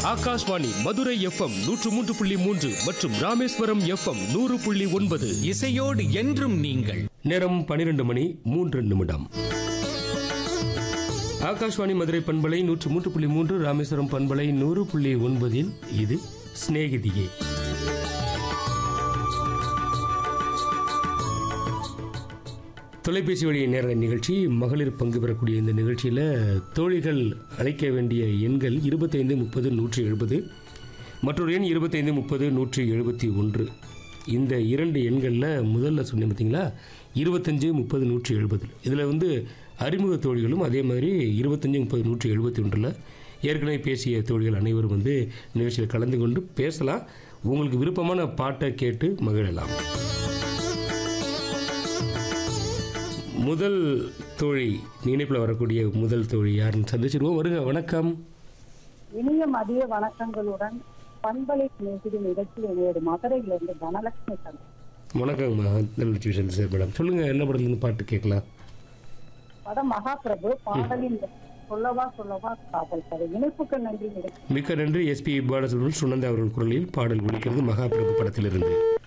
Akashvani Madurai FM நூற்று மூன்று புள்ளி மூன்று மற்றும் ராமேஸ்வரம் எஃப்எம் நூறு புள்ளி ஒன்பது இசையோடு என்றும் நீங்கள் நேரம் பனிரெண்டு மணி மூன்று நிமிடம் ஆகாஷ்வாணி மதுரை பண்பலை நூற்று மூன்று புள்ளி மூன்று ராமேஸ்வரம் பண்பலை நூறு புள்ளி ஒன்பதில் இது சிநேகிதியே தொலைபேசி வழி நேரலை நிகழ்ச்சி மகளிர் பங்கு பெறக்கூடிய இந்த நிகழ்ச்சியில் தோழிகள் அழைக்க வேண்டிய எண்கள் இருபத்தைந்து முப்பது நூற்றி எழுபது மற்றொரு எண் இருபத்தைந்து முப்பது நூற்றி எழுபத்தி ஒன்று இந்த இரண்டு எண்களில் முதல்ல சொன்னேன் பார்த்தீங்களா இருபத்தஞ்சு முப்பது நூற்றி எழுபது இதில் வந்து அறிமுக தோழிகளும் அதே மாதிரி இருபத்தஞ்சு முப்பது நூற்றி எழுபத்தி ஒன்றில் ஏற்கனவே பேசிய தோழிகள் அனைவரும் வந்து நிகழ்ச்சியில் கலந்து கொண்டு பேசலாம் உங்களுக்கு விருப்பமான பாட்டை கேட்டு மகிழலாம் முதல் தோழி நினைப்பில் வரக்கூடிய முதல் தோழி யாருன்னு சந்திச்சிருவோம் வருக வணக்கம் இனிய மதிய வணக்கங்களுடன் பண்பலை சிநேகிதி நிகழ்ச்சியில் இணையது மதுரையிலிருந்து தனலட்சுமி சந்திரன் வணக்கம்மா நல்ல சார் மேடம் சொல்லுங்கள் என்ன படத்துலேருந்து பாட்டு கேட்கலாம் படம் மகாபிரபு பாடலின் சொல்லவா சொல்லவா காதல் கதை இணைப்புக்கு நன்றி நிகழ்ச்சி மிக்க நன்றி எஸ்பி பாலசுப்ரமணியன் சுனந்தா அவர்கள் குரலில் பாடல் ஒலிக்கிறது மகாபிரபு படத்திலிருந்து